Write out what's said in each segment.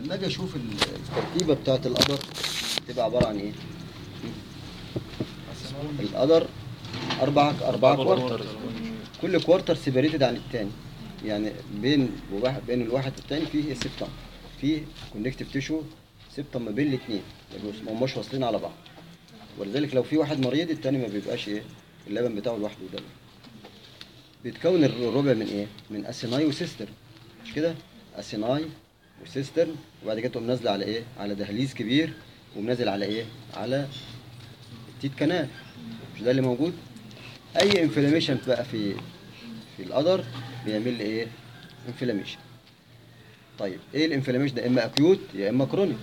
لما اجي اشوف ال- التركيبه بتاعت القدر تبقى عباره عن ايه؟ القدر اربع اربع كوارتر كل كوارتر سيبريتد عن الثاني يعني بين وواحد بين الواحد والثاني فيه سيبتم فيه كونكتيف تيشو سيبتم ما بين الاثنين ما هماش واصلين على بعض ولذلك لو في واحد مريض الثاني ما بيبقاش ايه اللبن بتاعه لوحده ده بيتكون الربع من ايه؟ من اسيناي وسيستر مش كده؟ اسيناي وسيستر وبعد كده تقوم نازله على ايه؟ على دهليز كبير ومنازل على ايه؟ على التيت كانال مش ده اللي موجود؟ اي انفلاميشن بقى في في القدر بيعمل لي ايه؟ انفلاميشن طيب ايه الانفلاميشن ده؟ اما اكيوت يا اما كرونيك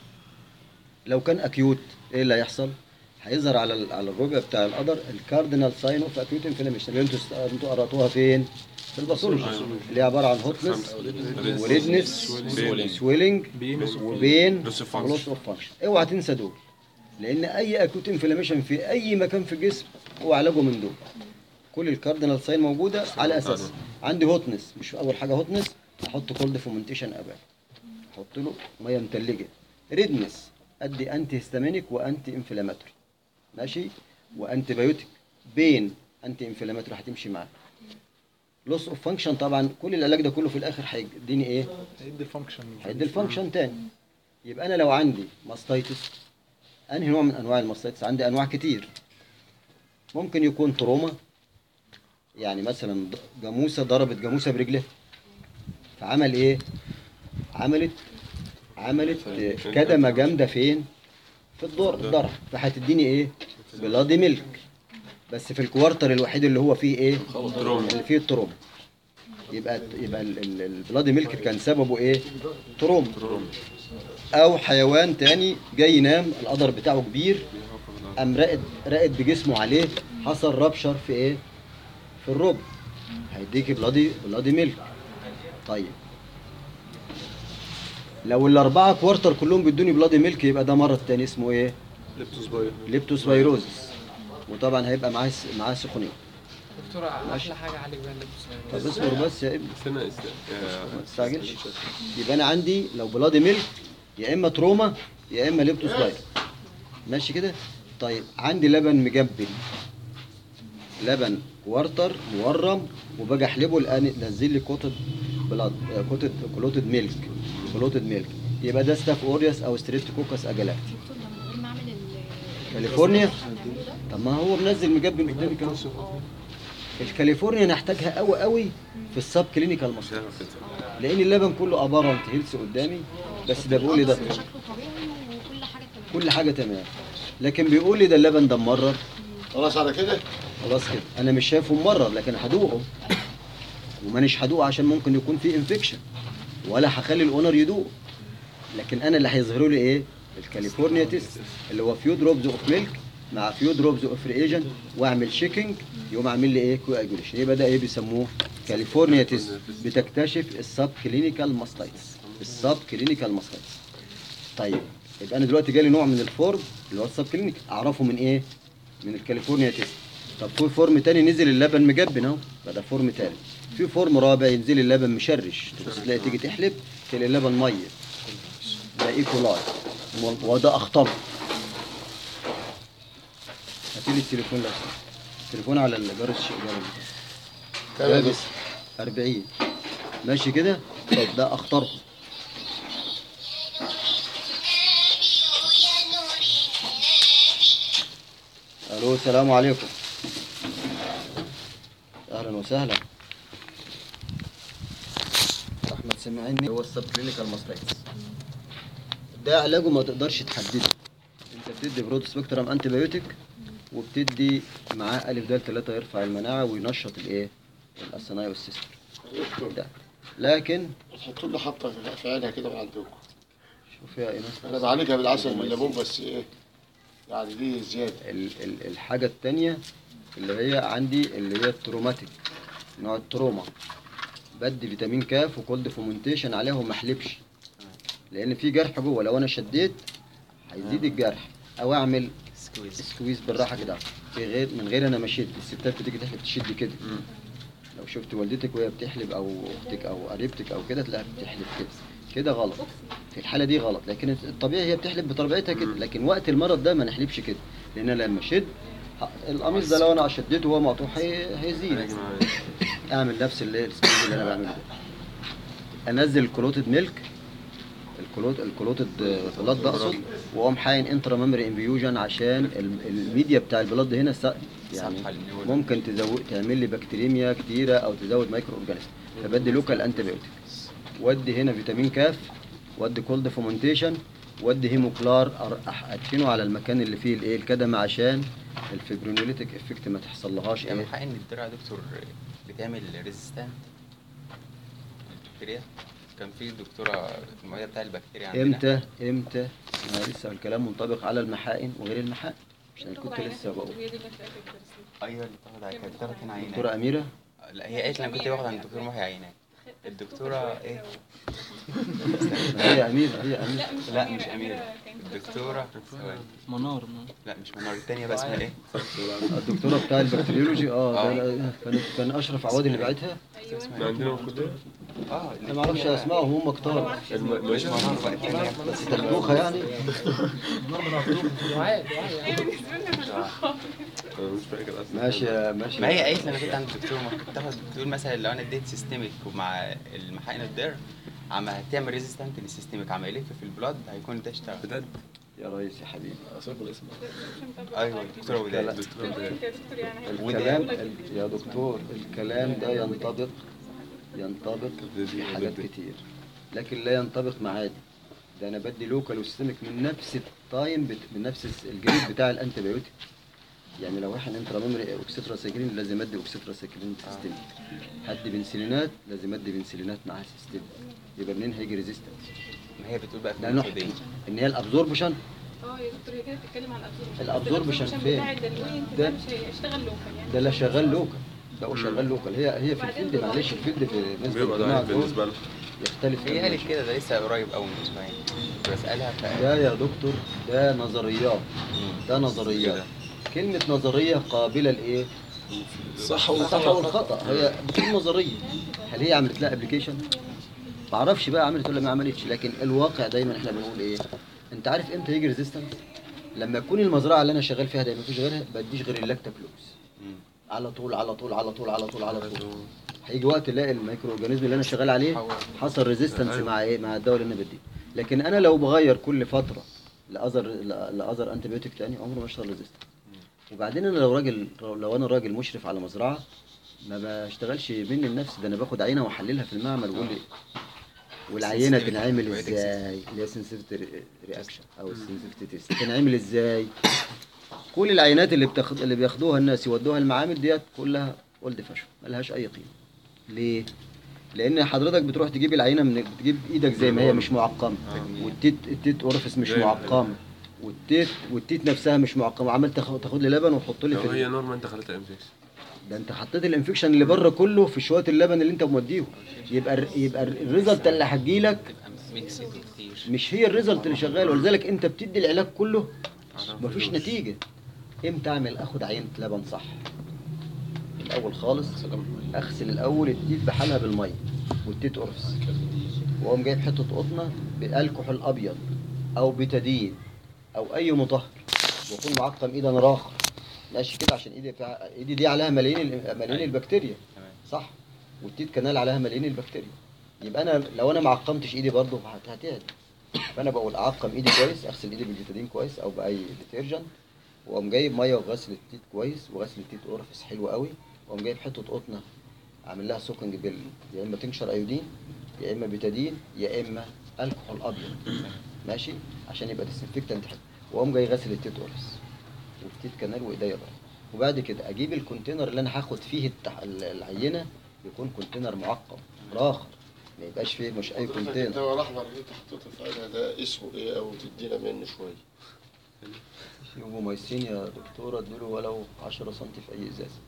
لو كان اكيوت ايه اللي هيحصل؟ هيظهر على ال- على الربع بتاع القدر الكاردينال ساين اوف اكيوت انفلاميشن اللي انتوا است- انتوا قراتوها فين؟ في الباثولوجي اللي هي عباره عن هوتنس وريدنس وسويلنج وبين Loss of function. ولوس اوف فانكشن اوعى تنسى دول لان اي اكيوت انفلاميشن في اي مكان في الجسم هو علاجه من دول كل الكاردينال ساين موجوده على اساس عندي هوتنس مش اول حاجه هوتنس احط كولد فومنتيشن ابال احط له ميه متلجه ريدنس ادي انتي هيستامينيك وانتي انفلاماتوري ماشي وانتي بايوتيك بين انتي انفلاماتوري هتمشي معاه لوس اوف فانكشن طبعا كل العلاج ده كله في الاخر هيديني ايه هيدي الفانكشن هيدي الفانكشن تاني يبقى انا لو عندي ماستايتس انهي نوع من انواع الماستايتس عندي انواع كتير ممكن يكون تروما يعني مثلا ض- جاموسه ضربت جاموسه برجلها فعمل ايه عملت عملت آه، كدمه جامده فين في الضر الضرع فهتديني ايه بلادي ميلك بس في الكوارتر الوحيد اللي هو فيه ايه اللي فيه التروما يبقى يبقى ال- ال- البلادي ميلك كان سببه ايه تروما او حيوان تاني جاي ينام القدر بتاعه كبير قام راقد راقد بجسمه عليه حصل رابشر في ايه في الربع هيديكي بلادي بلادي ميلك طيب لو الاربعه كوارتر كلهم بيدوني بلادي ميلك يبقى ده مرض تاني اسمه ايه ليبتوسبيروزس وطبعا هيبقى معاه س- معاه سخونيه دكتور احلى حاجه عليك بقى اللبس طب اصبر بس يا ابني استنى است- ما تستعجلش يبقى انا عندي لو بلادي ميلك يا اما تروما يا اما ليبتوسباير ماشي كده طيب عندي لبن مجبن لبن كوارتر مورم وباجي احلبه الان نزل لي كوتد بلاد آه، كوتد كلوتد ميلك كلوتد ميلك يبقى ده ستاف اوريوس او ستريبتوكوكس اجالاكتي دكتور لما نقول معمل ال كاليفورنيا هنعمله ده؟ طب ما هو منزل مجبن قدامي كده الكاليفورنيا نحتاجها قوي قوي في السب كلينيكال مصر لان اللبن كله ابارنت هيلث قدامي بس ده بيقول لي ده شكله طبيعي وكل حاجه تمام كل حاجه تمام لكن بيقول لي ده اللبن ده ممرر خلاص على كده خلاص كده انا مش شايفه ممرر لكن هدوقه ومانيش هدوقه عشان ممكن يكون فيه انفكشن ولا هخلي الاونر يدوق لكن انا اللي هيظهروا لي ايه الكاليفورنيا تيست اللي هو فيو دروبز اوف ميلك مع فيو دروبز اوف ريجن واعمل شيكنج يقوم عامل لي ايه كواجوليشن يبقى ده ايه بيسموه كاليفورنيا تيست بتكتشف السب كلينيكال ماستايتس السب كلينيكال ماستايتس طيب يبقى انا دلوقتي جالي نوع من الفورم اللي هو السب كلينيك اعرفه من ايه من الكاليفورنيا تيست طب في فورم تاني نزل اللبن مجبن اهو يبقى ده فورم تاني في فورم رابع ينزل اللبن مشرش تبص تلاقي تيجي تحلب تلاقي اللبن ميه ده ايكولاي وده اخطر هاتي لي التليفون لو سمحت. التليفون على الجرس الشجره تمام بس 40 ماشي كده طب ده اخطرهم الو السلام عليكم اهلا وسهلا احمد سمعني هو السب كلينيكال ماستايتس ده علاجه ما تقدرش تحدده انت بتدي برود سبيكترم انتي بايوتيك وبتدي معاه الف د 3 يرفع المناعه وينشط الايه الاسناي والسيستم ده لكن تحطوا له حطه في عينها كده من عندكم شوف يا ايناس انا بعالجها بالعسل والليمون بس ايه يعني دي زياده ال ال الحاجة التانية اللي هي عندي اللي هي التروماتيك نوع التروما بدي فيتامين كاف وكولد فومنتيشن عليها وما احلبش لان في جرح جوه لو انا شديت هيزيد الجرح او اعمل سكويز بالراحه كده في غير من غير انا ما اشد الستات بتيجي تحلب تشد كده لو شفت والدتك وهي بتحلب او اختك او قريبتك او كده تلاقيها بتحلب كده كده غلط في الحاله دي غلط لكن الطبيعي هي بتحلب بطبيعتها كده لكن وقت المرض ده ما نحلبش كده لان أنا لما اشد ه- القميص ده لو انا شديته وهو مقطوع هي- هيزيد اعمل نفس اللي السبيد اللي انا بعمله ده انزل الكلوتد ميلك الكلوت الكلوتد بلاد ده اقصد واقوم حاين انترا ميموري انفيوجن عشان ال- الميديا بتاع البلاد هنا س- يعني صفحة اللي هو- ممكن تزود تعمل لي بكتيريميا كتيره او تزود مايكرو اورجانيزم فبدي لوكال انتي بايوتيك ودي هنا فيتامين كاف ودي كولد فومنتيشن ودي هيموكلار أر- أح- ادفنه على المكان اللي فيه الايه الكدمه عشان الفيبرونوليتيك افكت ما تحصلهاش يعني ايه حق ان الدرع يا دكتور بتعمل ريزيستنت البكتيريا كان في دكتوره المعيده بتاع البكتيريا عندنا امتى امتى انا لسه الكلام منطبق على المحائن وغير المحائن عشان كنت لسه بقول ايوه اللي بتاخد على كانت بتاخد هنا عينات دكتوره اميره لا هي قالت لي انا كنت باخد عند الدكتور محي عينات الدكتوره ايه هي اميره هي اميره لا مش اميره الدكتوره ثواني. منار لا مش منار التانية بقى اسمها ايه الدكتوره بتاع البكتيريولوجي اه ده كان كان اشرف عواد اللي بعتها ما عندنا في الكلية اه انا ما اعرفش اسمائهم هم كتار الم- مش منار بقى التانية بس تاخدوها يعني دعاء دعاء يعني أنا مش فاكر أصلا ماشي يا- ماشي ما هي قالت لي انا كنت عند الدكتور ما كنت تاخد بتقول مثلا لو انا اديت سيستميك مع المحقن الدر عم هتعمل ريزيستنت للسيستميك عم يلف في البلاد هيكون ده اشتغل بجد يا ريس يا حبيبي أصاب الاسم ايوه الدكتوره وداد دكتور بداية. الكلام ال- يا دكتور الكلام ده ينطبق ينطبق في حاجات كتير لكن لا ينطبق مع عادي ده انا بدي لوكال وسيستميك من نفس التايم بت... من نفس الس- الجريد بتاع الانتي بايوتيك يعني لو واحد انترا ميموري اوكسيتراسيكلين لازم ادي اوكسيتراسيكلين سيستميك هدي بنسلينات لازم ادي بنسلينات معاها سيستميك يبقى منين هيجي ريزيستنس ما هي بتقول بقى في ده نوع الفيديو دي ان هي الابزوربشن اه يا دكتور هي كده بتتكلم عن الابزوربشن الابزوربشن فين؟ بتاع الدلوين ده- ده مش هيشتغل لوكال يعني ده لا شغال لوكال ده هو شغال لوكال هي هي في الفيلد معلش الفيلد في بالنسبه بيبقى للجماعه ضعيف دول بالنسبة لها يختلف هي تماماً. قالت كده ده لسه قريب قوي من اسبوعين كنت بسالها ف ده يا دكتور ده نظريات ده نظريات كلمة نظرية قابلة لإيه؟ صح الصح والخطأ هي بتكون نظرية هل هي عملت لها ابلكيشن؟ معرفش بقى عملت ولا ما عملتش لكن الواقع دايما احنا بنقول ايه؟ انت عارف امتى يجي ريزيستنس؟ لما تكون المزرعة اللي انا شغال فيها ده مفيش غيرها بديش غير اللاكتافلوكس على طول على طول على طول على طول على طول هيجي وقت الاقي الميكرو اورجانيزم اللي انا شغال عليه حصل ريزيستنس مع ايه مع الدواء اللي انا بديه لكن انا لو بغير كل فتره لاذر لاذر انتي بيوتيك تاني عمره ما يحصل ريزيستنس وبعدين انا لو راجل لو انا راجل مشرف على مزرعه ما بشتغلش مني لنفسي ده انا باخد عينه واحللها في المعمل واقول لي والعينه Sensitivity تنعمل antibiotics. ازاي اللي هي سنسيفيتي رياكشن او السنسيفيتي تيست تنعمل ازاي كل العينات اللي بتاخد اللي بياخدوها الناس يودوها المعامل ديت كلها اولد فاشون ملهاش اي قيمه ليه لان حضرتك بتروح تجيب العينه من تجيب ايدك زي ما هي مش معقمه والتيت التيت اورفيس مش جاي. معقمه والتيت والتيت نفسها مش معقمه عمال تاخد تاخد لي لبن وحط لي لو في هي ال- نورما أنت خليتها انفكشن ده انت حطيت الانفكشن اللي بره كله في شويه اللبن اللي انت موديهم يبقى الر- يبقى الريزلت اللي هتجيلك تبقى ميكس كتير مش هي الريزلت اللي شغال ولذلك انت بتدي العلاج كله مفيش نتيجه امتى اعمل اخد عينه لبن صح الاول خالص اغسل الاول التيت بحالها بالميه والتيت قرص واقوم جايب حته قطنه بالكحول ابيض او بتدين او اي مطهر واكون معقم ايدي انا راخر ماشي كده عشان ايدي بتاع ايدي دي عليها ملايين ال- ملايين البكتيريا تمام صح والتيت كانال عليها ملايين البكتيريا يبقى انا لو انا ما عقمتش ايدي برضه هت- هتهدى فانا بقول اعقم ايدي كويس اغسل ايدي بالبيتادين كويس او باي ديترجنت واقوم جايب ميه وغسل التيت كويس وغسل التيت اورفيس حلو قوي واقوم جايب حته قطنه اعمل لها سوكنج بال يا اما تنشر ايودين يا اما بيتادين يا اما الكحول ابيض ماشي عشان يبقى ديسنفكتنت حلو واقوم جاي غاسل التيت اورفيس والتيت كانال وايديا بقى وبعد كده اجيب الكونتينر اللي انا هاخد فيه التح... العينه يكون كونتينر معقم راخر ما يبقاش فيه مش اي كونتينر الدواء الأحمر اللي أنت حطيته في عينها ده اسمه إيه أو تدينا منه شوية يومومايسين يا دكتوره اديله ولو 10 سم في اي ازازه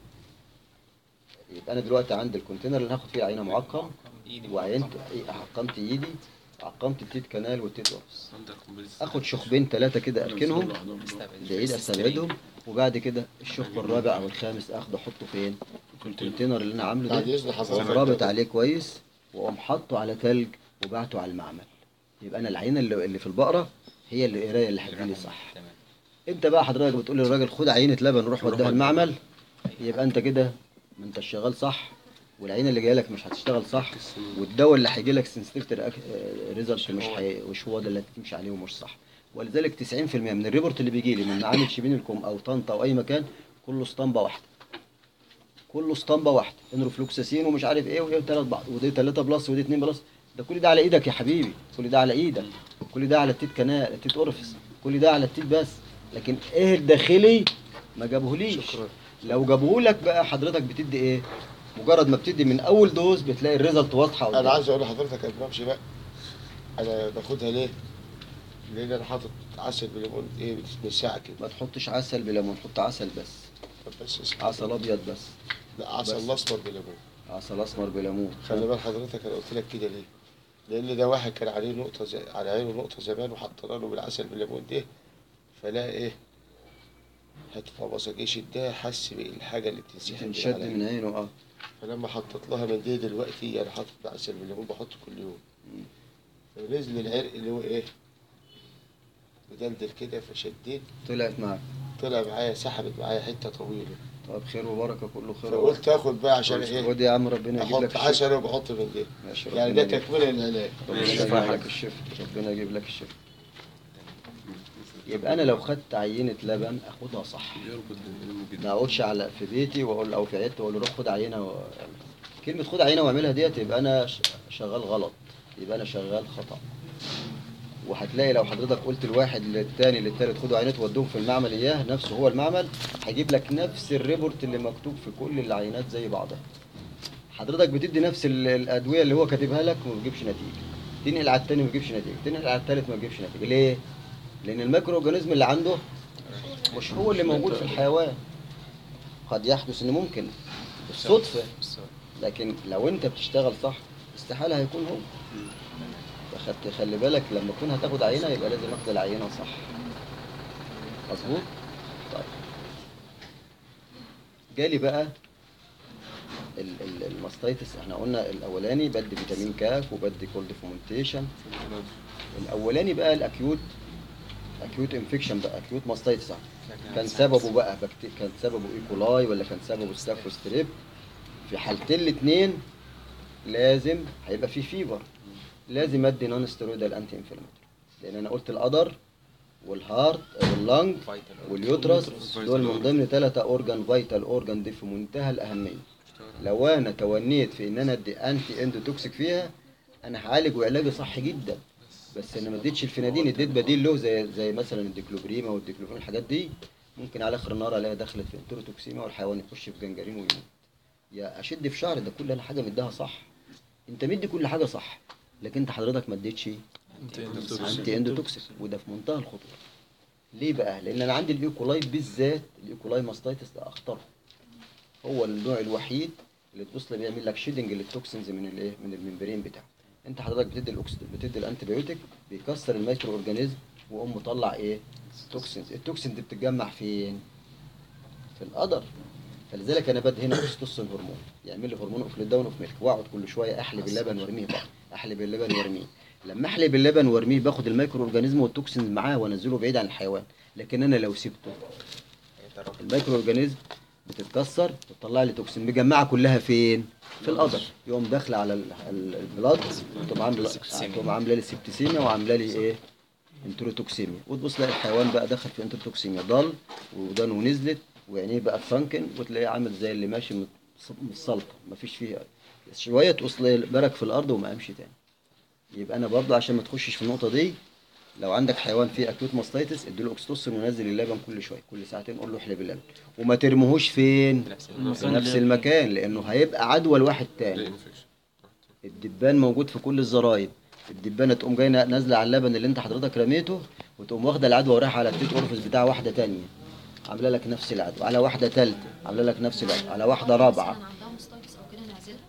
يبقى انا دلوقتي عندي الكونتينر اللي هاخد فيه العينه معقم ايدي وعينت إيه، عقمت ايدي عقمت التيت كانال والتيت اورس عندك قنبلة اخد شخبين ثلاثه كده اركنهم استبعد. بعيد استبعدهم وبعد كده الشخب الرابع او الخامس اخده احطه فين في الكونتينر اللي انا عامله بعد ده إذن حضرتك واقوم رابط عليه كويس واقوم حاطه على تلج وبعته على المعمل يبقى انا العينه اللي, اللي في البقره هي اللي القرايه اللي هتجيلي صح تمام انت بقى حضرتك بتقول للراجل خد عينه لبن روح وديها المعمل يبقى انت كده ما انت شغال صح والعينه اللي جايه لك مش هتشتغل صح والدواء اللي هيجي لك سنسيتيف ريزلت مش هي... مش هو ده اللي هتمشي عليه ومش صح ولذلك 90% من الريبورت اللي بيجي لي من معامل شبين الكوم او طنطا او اي مكان كله اسطمبه واحده كله اسطمبه واحده انروفلوكساسين ومش عارف ايه وايه ثلاث بعض ودي 3 بلس ودي 2 بلس ده كل ده على ايدك يا حبيبي كل ده على ايدك كل ده على التيت كنال التيت اورفيس كل ده على التيت بس لكن ايه الداخلي ما جابهوليش لو جابهولك بقى حضرتك بتدي ايه مجرد ما بتدي من اول دوز بتلاقي الريزلت واضحه انا قدامك. عايز اقول لحضرتك انا بمشي بقى انا باخدها ليه؟ لان انا حاطط عسل بليمون ايه من ساعه كده ما تحطش عسل بليمون حط عسل بس بس اسمه عسل ابيض بس لا عسل بس. الاسمر بليمون عسل اسمر بليمون خلي بال حضرتك انا قلت لك كده ليه؟ لان ده واحد كان عليه نقطه زي على عينه نقطه زمان وحطينا له بالعسل بالليمون ده فلا ايه هتبقى بصق شدها حس بالحاجه اللي بتنسحب من تنشد على من عينه اه فلما حطيت لها من دي دلوقتي انا حاطط بعسل بالليمون بحطه كل يوم فنزل العرق اللي هو ايه مدلدل كده فشديت طلعت معاك طلع معايا سحبت معايا حته طويله طب خير وبركه كله خير وبركه فقلت اخد بقى عشان ايه خد يا عم ربنا يجيب لك احط الشفاء عسل وبحط من دي ماشي يعني ربنا ده يجيب- تكمله للعلاج ربنا ماشي. يجيب لك الشفاء ربنا يجيب لك الشفاء يبقى انا لو خدت عينه لبن اخدها صح يربط العلم ما جدا اقعدش على في بيتي واقول او في عيادتي واقول له روح خد عينه و... كلمه خد عينه واعملها ديت يبقى انا ش- شغال غلط يبقى انا شغال خطا وهتلاقي لو حضرتك قلت الواحد للتاني للتالت خدوا عينات ودوهم في المعمل اياه نفسه هو المعمل هيجيب لك نفس الريبورت اللي مكتوب في كل العينات زي بعضها حضرتك بتدي نفس ال- الادويه اللي هو كاتبها لك وما بتجيبش نتيجه تنقل على التاني ما بتجيبش نتيجه تنقل على التالت ما بتجيبش نتيجه ليه لان الميكرو اورجانيزم اللي عنده مش هو اللي موجود في الحيوان قد يحدث ان ممكن بالصدفه لكن لو انت بتشتغل صح استحاله هيكون هو فخدت خلي بالك لما تكون هتاخد عينه يبقى لازم اخد العينه صح مظبوط طيب جالي بقى ال- ال- الماستيتس احنا قلنا الاولاني بدي فيتامين كاف وبدي كولد فومنتيشن الاولاني بقى الاكيوت اكيوت انفكشن بقى اكيوت ماستيتس كان سببه بقى بكتي... كان سببه ايكولاي ولا كان سببه ستافوستريب في حالتين الاثنين لازم هيبقى في فيبر لازم ادي نون ستيرويدال انتي انفلاماتوري لان انا قلت القدر والهارت واللنج واليوترس دول من ضمن ثلاثة اورجان فايتال اورجان دي في منتهى الاهميه لو انا تونيت في ان انا ادي انتي اندوتوكسيك فيها انا هعالج وعلاجي صح جدا بس انا ما اديتش الفينادين اديت بديل له زي زي مثلا الديكلوبريما والديكلوفين الحاجات دي ممكن على اخر النهار الاقيها دخلت في انتروتوكسيما والحيوان يخش في جنجرين ويموت يا اشد في شعر ده كل انا حاجه مديها صح انت مدي كل حاجه صح لكن انت حضرتك ما اديتش انتي اندوتوكسيك وده في منتهى الخطوره ليه بقى لان انا عندي الايكولاي بالذات الايكولاي ماستيتس ده اخطر هو النوع الوحيد اللي تبص له بيعمل لك شيدنج للتوكسينز من الايه من الممبرين بتاعه انت حضرتك بتدي الاكس بتدي الانتي بايوتيك بيكسر المايكرو اورجانيزم ويقوم مطلع ايه توكسينز التوكسين دي بتتجمع فين في القدر فلذلك انا بدي هنا اوكسيتوسين هرمون يعمل لي هرمون اوف داون اوف ميلك واقعد كل شويه احلب اللبن وارميه بقى احلب اللبن وارميه لما احلب اللبن وارميه باخد الميكرو اورجانيزم والتوكسين معاه وانزله بعيد عن الحيوان لكن انا لو سبته الميكرو اورجانيزم بتتكسر وتطلع لي توكسين مجمعه كلها فين؟ في القدر يقوم داخله على ال- ال- البلاد تقوم عامله تقوم عامله لي سبتسيميا وعامله لي ايه؟ انتروتوكسيميا وتبص تلاقي الحيوان بقى دخل في انتروتوكسيميا ضل ودانه نزلت وعينيه بقى فرانكن وتلاقيه عامل زي اللي ماشي من من السلطه مفيش فيه شويه توصل برك في الارض وما قامش تاني يبقى انا برضه عشان ما تخشش في النقطه دي لو عندك حيوان فيه اكيوت ماستيتس اديله اوكسيتوسين ونزل اللبن كل شويه كل ساعتين قول له احلب اللبن وما ترميهوش فين في نفس المكان لانه هيبقى عدوى لواحد تاني انفكشن الدبان موجود في كل الزرايب الدبانه تقوم جايه نازله على اللبن اللي انت حضرتك رميته وتقوم واخده العدوى ورايحه على التيت اورفيس بتاع واحده تانية عامله لك نفس العدوى على واحده ثالثه عامله لك نفس العدوى على واحده رابعه مثلاً عندها مستيقظ او كده نعزلها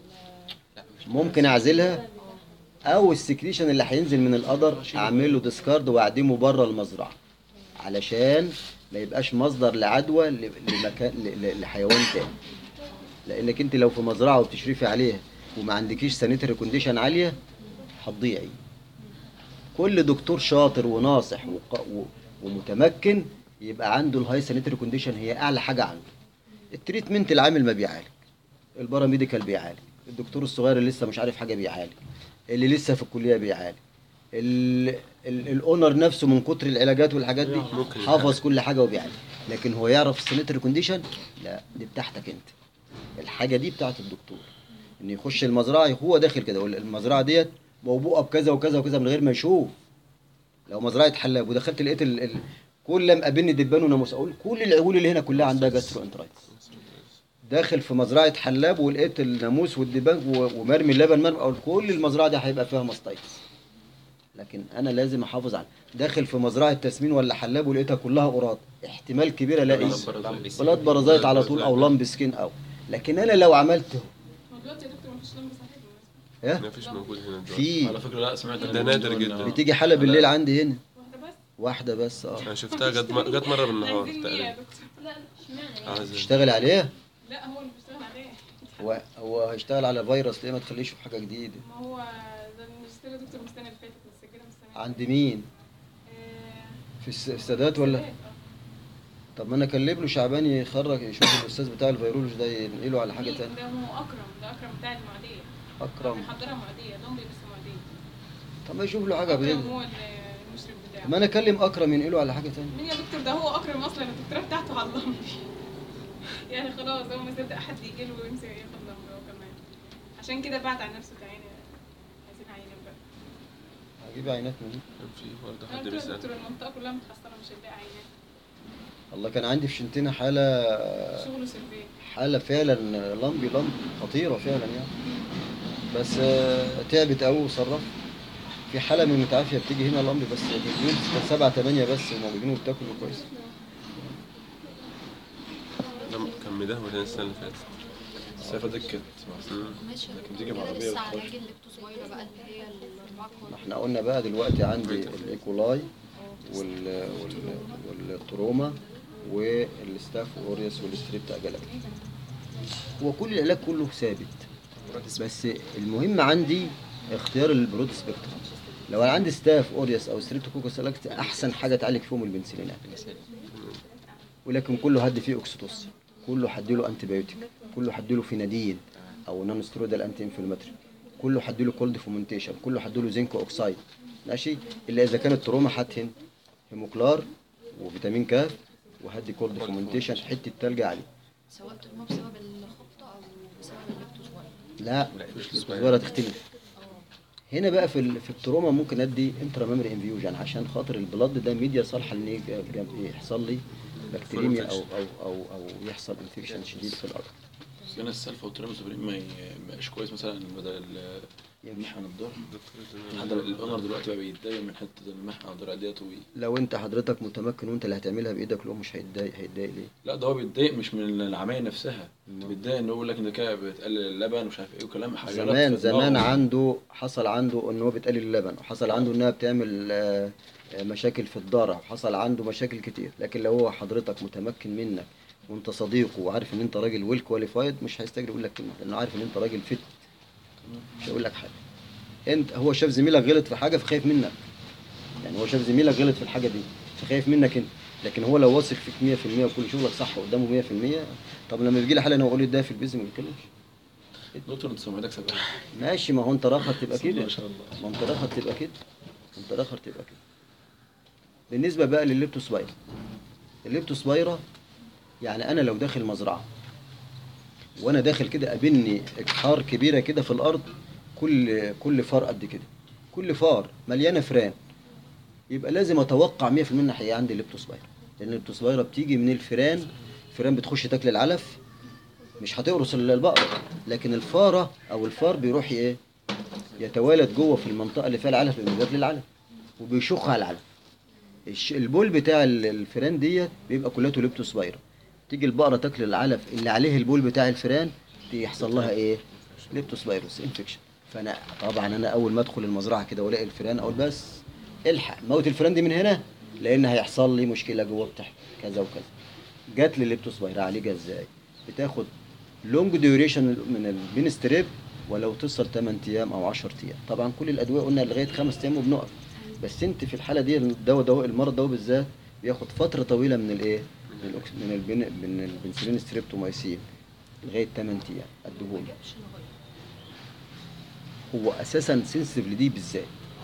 ولا ممكن اعزلها او السكريشن اللي هينزل من القدر اعمل له ديسكارد واعدمه بره المزرعه علشان ما يبقاش مصدر لعدوى ل- لمكان ل- ل- لحيوان تاني لانك انت لو في مزرعه وبتشرفي عليها وما عندكيش سانيتري كونديشن عاليه هتضيعي كل دكتور شاطر وناصح وق- و- ومتمكن يبقى عنده الهاي سانيتري كونديشن هي اعلى حاجه عنده التريتمنت العامل ما بيعالج الباراميديكال بيعالج الدكتور الصغير اللي لسه مش عارف حاجه بيعالج اللي لسه في الكليه بيعالج ال- ال- الاونر نفسه من كتر العلاجات والحاجات دي ممكن حافظ كل حاجه وبيعالج لكن هو يعرف السانيتري كونديشن لا دي بتاعتك انت الحاجه دي بتاعت الدكتور ان يخش المزرعه هو داخل كده يقول المزرعه ديت موبوءه بكذا وكذا وكذا من غير ما يشوف لو مزرعه حلاب ودخلت لقيت ال... ال... كل ما قابلني دبان وناموس اقول كل العجول اللي هنا كلها عندها جاسترو انترايتس داخل في مزرعه حلاب ولقيت الناموس والدبان و... ومرمي اللبن مرمي اقول كل المزرعه دي هيبقى فيها ماستايتس لكن انا لازم احافظ على داخل في مزرعه تسمين ولا حلاب ولقيتها كلها قراط احتمال كبير الاقي بلاد بارازايت على طول او لامب سكين او لكن انا لو عملته هو دلوقتي يا دكتور مفيش لمبه صحيح بالمناسبة. ايه ما فيش موجود هنا دلوقتي في على فكره لا سمعت ده نادر جدا. بتيجي حالة بالليل عندي هنا واحده بس واحدة بس اه انا شفتها جت م- جت مره بالنهار عايزين ايه يا تقريبا دكتور لا لا اشمعنى يعني عايز تشتغل عليه لا هو اللي بيشتغل عليه هو هو هيشتغل على فيروس ليه ما تخليش في حاجة جديدة ما هو ده الماجستير يا دكتور من السنه اللي فاتت مسجله من السنه عند مين آه، في الس- السادات ولا سادات، آه. طب ما انا اكلم له شعبان يخرج يشوف الاستاذ بتاع الفيرولوجي ده ينقله على حاجة في- تانية ده هو اكرم ده اكرم بتاع المعديه اكرم بيحضرها معديه لمبي بس معديه طب ما يشوف له حاجة اكرم بجد هو ال- المشرف بتاعه طب ما انا اكلم اكرم ينقله على حاجة تانية مين يا دكتور ده هو اكرم اصلا الدكتوراه بتاعته على اللمبي يعني خلاص هو ما صدق حد يجي له ويمسك ياخد لمبي هو كمان عشان كده بعت عن نفسه تعالى عايزين عينه بقى هجيب عينات منين كان في برضه انا حد قلت له يا بيسال دكتور المنطقه كلها متحصنه مش هنلاقي عينات الله كان عندي في شنتنا حالة شغله سيرفي حالة فعلا لمبي لمبي خطيرة فعلا يعني بس آه، تعبت قوي وصرف في حالة من المتعافية بتيجي هنا لمبي بس بتجيب كان سبعة تمانية بس وموجودين وبتاكل كويس لما كان مدهول هنا السنه اللي فاتت السيفه دكت مم. ماشي لكن بتيجي كده بعربية لسه وتخش. علاج الليبتوسبايرا بقى اللي هي الاربعه ما كوارتر احنا قلنا بقى دلوقتي عندي الايكولاي وال وال والتروما والستاف اوريوس والستريبتا اجالاكتي هو كل العلاج كله ثابت بس المهم عندي اختيار البرود سبيكترم لو انا عندي ستاف اوريوس او ستريبتوكوكس اجالاكتي احسن حاجه تعالج فيهم البنسلينات ولكن كله هدي فيه اوكسيتوس كله هديله انتي بايوتيك كله هديله فينادين او نون ستيرويدال انتي انفلاماتوري كله هديله كولد فومنتيشن كله هديله زنك اوكسايد ماشي الا اذا كانت تروما هتهن هيموكلار وفيتامين كاف وهدي كولد فومنتيشن حته تلج عليه سواء تروما بسبب الخبطه او بسبب الليبتوسبايرا لا الصغيره تختلف هنا بقى في ال- في التروما ممكن ادي انترا ميموري انفيوجن عشان خاطر البلد ده ميديا صالحه ان يج- جم- يحصل لي بكتيريميا او او او او يحصل انفكشن شديد في الارض بس انا السلفه والترامسوبرين ما ي- ما يبقاش كويس مثلا بدل ال- المحن الظهر حتى الاونر دلوقتي بقى بيتضايق من حته المحن الظهر ديت وي- لو انت حضرتك متمكن وانت اللي هتعملها بايدك لو مش هيتضايق هيتضايق ليه؟ لا ده هو بيتضايق مش من العمليه نفسها بيتضايق انه يقول لك انت كده بتقلل اللبن ومش عارف ايه وكلام حاجات زمان في دماغه. زمان عنده حصل عنده ان هو بيتقلل اللبن وحصل عنده انها بتعمل آه، آه، مشاكل في الضرع وحصل عنده مشاكل كتير لكن لو هو حضرتك متمكن منك وانت صديقه وعارف ان انت راجل ويل كواليفايد مش هيستجري يقول لك كلمه لانه عارف ان انت راجل فت مش هيقول لك حاجه انت هو شاف زميلك غلط في حاجه فخايف منك يعني هو شاف زميلك غلط في الحاجه دي فخايف منك انت لكن هو لو واثق فيك 100% وكل شغلك صح قدامه 100% طب لما بيجي لي حاله انا اقول له ده في البيزنس ما بيتكلمش دكتور انت سمعتك سبعة ماشي ما هو انت راخر تبقى كده ما شاء الله ما انت راخر تبقى كده انت راخر تبقى كده بالنسبه بقى للليبتوسبايرا الليبتوسبايرا يعني انا لو داخل مزرعه وانا داخل كده قابلني اجحار كبيره كده في الارض كل كل فار قد كده كل فار مليانه فران يبقى لازم اتوقع 100% ان هي عندي ليبتوسبايرا لان الليبتوسبايرا بتيجي من الفيران الفيران بتخش تاكل العلف مش هتقرص البقرة لكن الفارة أو الفار بيروح إيه يتوالد جوه في المنطقة اللي فيها العلف لأنه بياكل العلف وبيشخ على العلف الش- البول بتاع ال- الفيران ديت بيبقى كلته ليبتوسبايرا تيجي البقرة تاكل العلف اللي عليه البول بتاع الفيران يحصل لها إيه ليبتوسبايروس انفكشن فأنا طبعا أنا أول ما أدخل المزرعة كده وألاقي الفيران أقول بس الحق موت الفيران دي من هنا لأن هيحصل لي مشكلة جوه بتاعها كذا وكذا جات لي الليبتوسبايرا عالجها ازاي بتاخد لونج ديوريشن من البين ستريب ولو تصل 8 ايام او 10 ايام طبعا كل الادويه قلنا لغايه 5 ايام وبنقف بس انت في الحاله دي الدواء ده المرض ده بالذات بياخد فتره طويله من الايه من الأكس... من البن... من البنسلين ستريبتومايسين لغايه 8 ايام اديهوله هو اساسا سنسيتيف لدي بالذات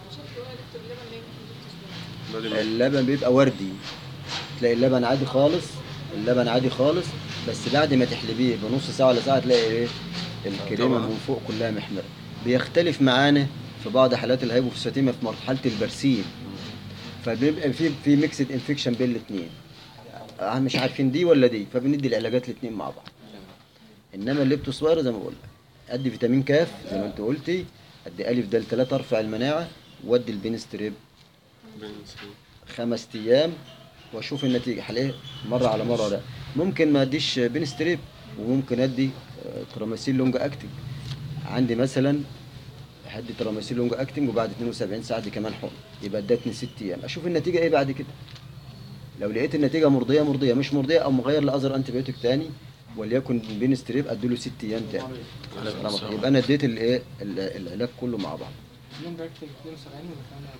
اللبن بيبقى وردي تلاقي اللبن عادي خالص اللبن عادي خالص بس بعد ما تحلبيه بنص ساعه ولا ساعه تلاقي ايه الكريمه طبعا. من فوق كلها محمره بيختلف معانا في بعض حالات الهيبوفوسفاتيميا في مرحله البرسيم فبيبقى في في ميكسد انفكشن بين الاثنين مش عارفين دي ولا دي فبندي العلاجات الاثنين مع بعض انما الليبتوسباير زي ما بقول لك ادي فيتامين كاف زي ما انت قلتي ادي الف دال 3 ارفع المناعه وادي البنستريب خمس ايام واشوف النتيجه حاليا مره على مره لا ممكن ما اديش بنستريب وممكن ادي آه، تراماسيل لونج اكتنج عندي مثلا هدي تراماسيل لونج اكتنج وبعد 72 ساعه دي كمان حقن يبقى ادتني ست ايام اشوف النتيجه ايه بعد كده لو لقيت النتيجه مرضيه مرضيه مش مرضيه او مغير لاذر انتي بيوتيك تاني وليكن بنستريب اديله ست ايام تاني يبقى انا اديت الايه ال- العلاج كله مع بعض اليوم ده اكتب 72 ولا كام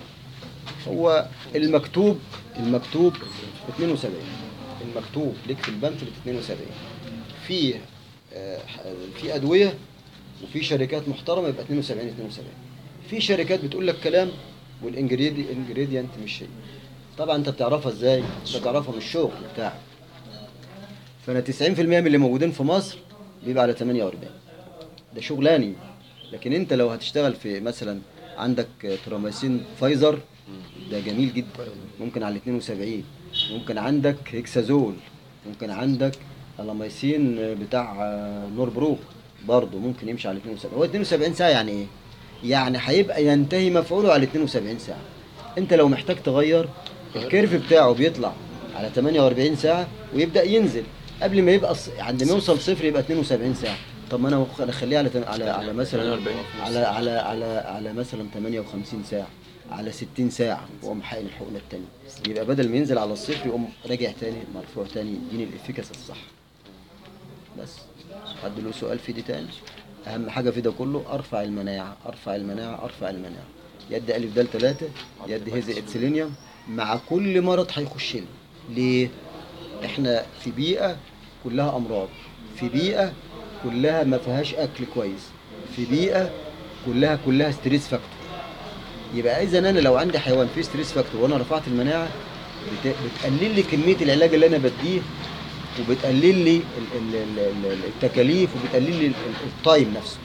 هو المكتوب المكتوب 72 المكتوب ليك في البنفلت 72 في آه، في ادويه وفي شركات محترمه يبقى 72 72 في شركات بتقول لك كلام والانجريدينت مش هي طبعا انت بتعرفها ازاي انت بتعرفها من الشغل بتاعك فانا 90% من اللي موجودين في مصر بيبقى على 48 ده شغلاني لكن انت لو هتشتغل في مثلا عندك تراميسين فايزر ده جميل جدا ممكن على 72 ممكن عندك هيكسازول ممكن عندك الاميسين بتاع نور برو برضه ممكن يمشي على 72 هو 72 ساعه يعني ايه يعني هيبقى ينتهي مفعوله على 72 ساعه انت لو محتاج تغير الكيرف بتاعه بيطلع على 48 ساعه ويبدا ينزل قبل ما يبقى ص- عند ما يوصل صفر يبقى 72 ساعه طب ما انا اخليه على تم- على على مثلا 48. على على على على مثلا 58 ساعه على 60 ساعه واقوم حقن الحقنه الثانيه يبقى بدل ما ينزل على الصفر يقوم راجع تاني مرفوع تاني يديني الافكاس الصح بس حد له سؤال في دي تاني اهم حاجه في ده كله ارفع المناعه ارفع المناعه ارفع المناعه يد الف دال ثلاثة يد هيزي اتسيلينيوم مع كل مرض هيخش لنا ليه احنا في بيئه كلها امراض في بيئه كلها ما فيهاش اكل كويس في بيئه كلها كلها ستريس فاكتور يبقى اذا انا لو عندي حيوان فيه ستريس فاكتور وانا رفعت المناعه بت- بتقلل لي كميه العلاج اللي انا بديه وبتقلل لي ال- ال- ال- ال- التكاليف وبتقلل لي ال- ال- التايم نفسه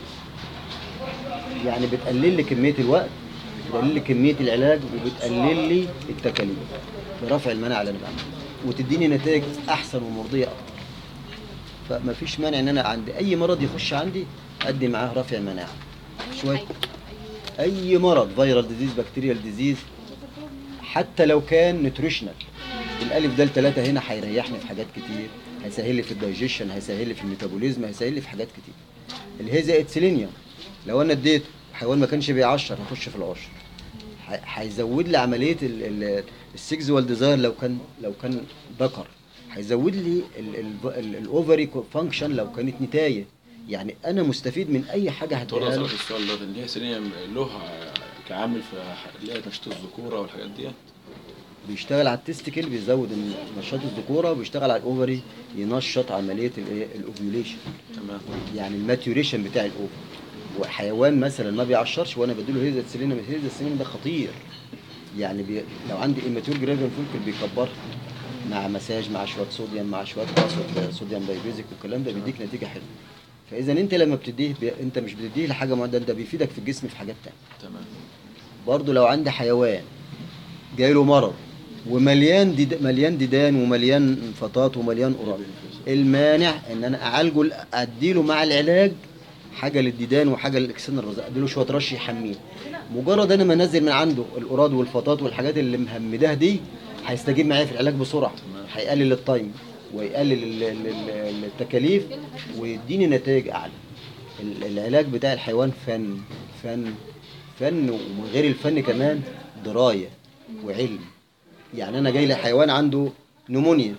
يعني بتقلل لي كميه الوقت بتقلل لي كميه العلاج وبتقلل لي التكاليف برفع المناعه اللي انا بعملها وتديني نتائج احسن ومرضيه اكتر فما فيش مانع ان انا عند اي مرض يخش عندي ادي معاه رفع مناعه أي شوية. حاجة. أي- اي مرض فيرال ديزيز بكتيريال ديزيز حتى لو كان نيوتريشنال الالف دال ثلاثة هنا هيريحني في حاجات كتير هيسهل لي في الدايجيشن هيسهل لي في الميتابوليزم هيسهل لي في حاجات كتير الهيزا اتسيلينيوم لو انا اديته حيوان ما كانش بيعشر هيخش في العشر ه- هيزود لي عمليه السكزوال ديزاير لو كان لو كان ذكر هيزود لي الاوفري فانكشن لو كانت نتايه يعني انا مستفيد من اي حاجه دكتور هديها له اسالك السؤال ده اللي هي سينيا له كعامل في ح- اللي هي تنشيط الذكوره والحاجات دي بيشتغل على التستيكل بيزود نشاط الذكوره وبيشتغل على الاوفري ينشط عمليه الايه الاوفيوليشن تمام يعني الماتيوريشن بتاع الاوفر وحيوان مثلا ما بيعشرش وانا بديله هيزا سيلينم هيزا سيلينم ده خطير يعني بي... لو عندي ايماتيور جرافين فولكل بيكبرها مع مساج مع شويه صوديوم مع شويه قصب صوديوم دايبيزك والكلام ده بيديك نتيجه حلوه فاذا انت لما بتديه بي... انت مش بتديه لحاجه معينه ده بيفيدك في الجسم في حاجات تانية تمام برضو لو عندي حيوان جاي له مرض ومليان ديد... مليان ديدان ومليان فطاط ومليان قراب المانع ان انا اعالجه ال- اديله مع العلاج حاجه للديدان وحاجه للاكسين الرزق اديله شويه رش يحميه مجرد انا ما انزل من عنده القراد والفطاط والحاجات اللي مهمداه دي هيستجيب معايا في العلاج بسرعه هيقلل التايم ويقلل ال- ال- ال- التكاليف ويديني نتائج اعلى ال- العلاج بتاع الحيوان فن فن فن ومن غير الفن كمان درايه وعلم يعني انا جاي لي حيوان عنده نمونيا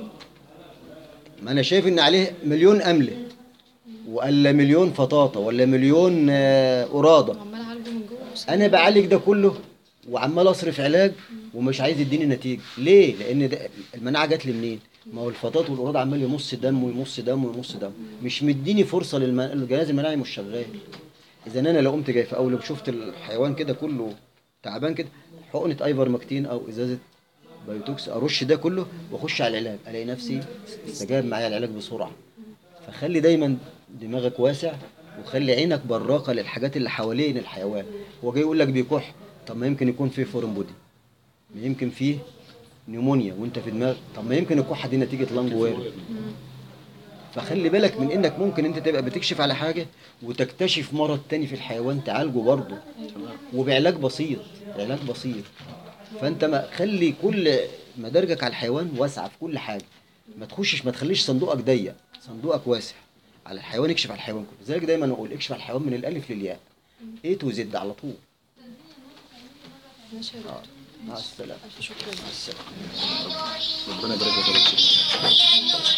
ما انا شايف ان عليه مليون امله ولا مليون فطاطا ولا مليون آه، قراده عمال اعالجه من جوه بس انا بعالج ده كله وعمال اصرف علاج ومش عايز يديني نتيجه ليه لان ده المناعه جات لي منين ما هو الفطاط والقراد عمال يمص دم ويمص دم ويمص دم مش مديني فرصه للجهاز المناعي مش شغال اذا انا لو قمت جاي في اول شفت الحيوان كده كله تعبان كده حقنه ايفرمكتين او ازازه بايوتوكس ارش ده كله واخش على العلاج الاقي نفسي استجاب معايا العلاج بسرعه فخلي دايما دماغك واسع وخلي عينك براقه للحاجات اللي حوالين الحيوان هو جاي يقول لك بيكح طب ما يمكن يكون فيه فورم بودي ما يمكن فيه نيمونيا وانت في دماغ طب ما يمكن الكحه دي نتيجه لانج وير فخلي بالك من انك ممكن انت تبقى بتكشف على حاجه وتكتشف مرض تاني في الحيوان تعالجه برضه وبعلاج بسيط علاج بسيط فانت ما خلي كل مدارجك على الحيوان واسعه في كل حاجه ما تخشش ما تخليش صندوقك ضيق صندوقك واسع على الحيوان اكشف على الحيوان كله لذلك دايما اقول اكشف على الحيوان من الالف للياء ايه تو زد على طول ماشي يا دكتور مع السلامه الف شكر مع السلامه ربنا يبارك لك يا دكتور.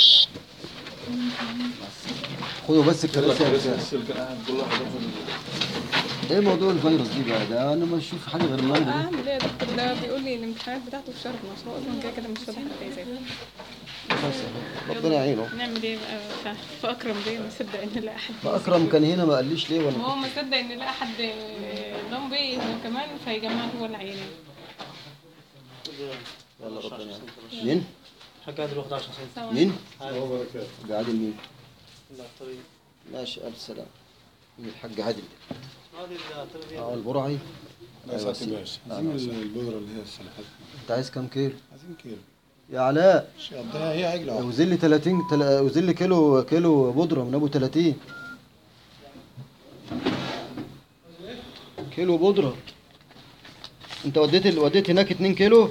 خدوا بس الكراسي يا رجاله بس اللي كان قاعد كل واحد ياخد ايه موضوع الفيروس دي بقى ده انا ما اشوف حاجه غير اللنج دي اعمل ايه يا دكتور ده بيقول لي الامتحانات بتاعته في شهر 12 هو اصلا كده كده مش فاضي حتى يذاكر بس ربنا يعينه نعمل ايه بقى ف- فاكرم ليه ما صدق ان لا احد فاكرم كان هنا ما قاليش ليه ما وانا هو ما صدق ان لا احد ضم بيه هو كمان فيجمعنا هو العينة يلا ربنا يعينه مين حاجة قادر واخد 10 سنة مين هو بركات قاعد مين لا الطريق ماشي الف سلام مين الحاج عادل هذه الطريق اه البرعي لا أيوة ساعة سيدي. الباشا آه، عايزين نعم. البودرة اللي هي السلحفاة انت عايز كام كيلو عايزين كيلو يا علاء شاب ده هي عجلة واحدة. وزن لي 30 تل... وزن لي كيلو كيلو بودره من ابو 30 كيلو بودره انت وديت ال... وديت هناك 2 كيلو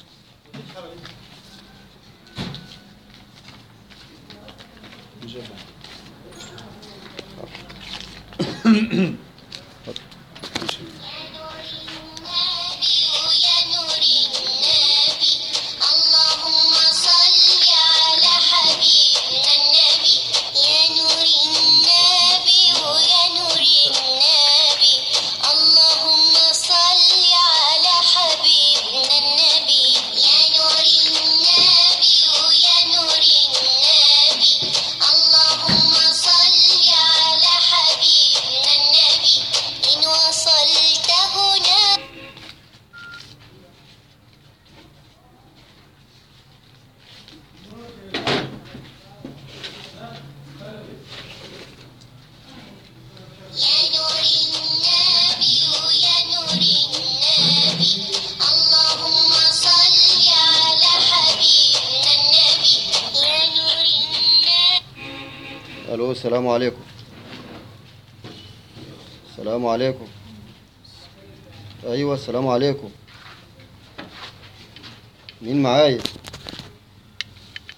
اللهم صل على حبيبنا النبي يا نور النبي ويا نور النبي اللهم صل على حبيبنا النبي يا نور النبي ويا نور النبي اللهم صل على حبيبنا النبي إن وصلت هنا يا نور النبي ويا نور النبي اللهم صل على حبيبنا النبي يا نور النبي الو السلام عليكم السلام عليكم ايوه السلام عليكم مين معايا